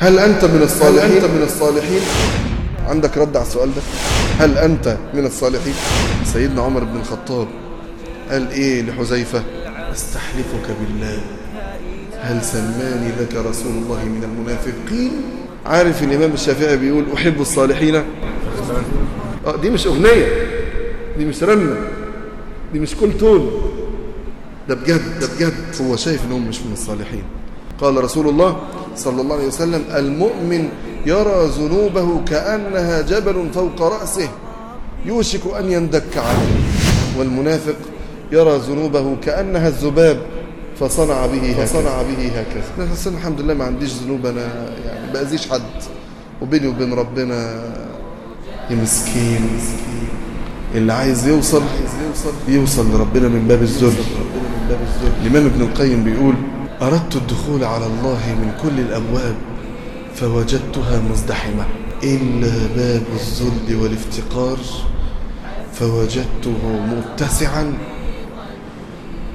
هل أنت من الصالحين هل أنت من الصالحين عندك رد على السؤال ده هل أنت من الصالحين سيدنا عمر بن الخطاب قال إيه لحذيفة استحلفك بالله هل سماني لك رسول الله من المنافقين عارف الإمام الشافعي بيقول أحب الصالحين آه دي مش أغنية دي مش رنة دي مش كل تون ده بجد ده بجد هو شايف انهم مش من الصالحين قال رسول الله صلى الله عليه وسلم المؤمن يرى ذنوبه كأنها جبل فوق رأسه يوشك أن يندك عليه والمنافق يرى ذنوبه كأنها الذباب فصنع به هكذا فصنع به هكذا بس أنا الحمد لله ما عنديش ذنوب أنا يعني بأذيش حد وبيني وبين ربنا يا مسكين اللي عايز يوصل يوصل لربنا من باب الذل الإمام ابن القيم بيقول أردت الدخول على الله من كل الأبواب فوجدتها مزدحمة إلا باب الذل والافتقار فوجدته متسعا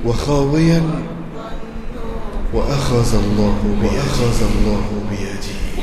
وخاويا وأخذ الله وأخذ الله بيده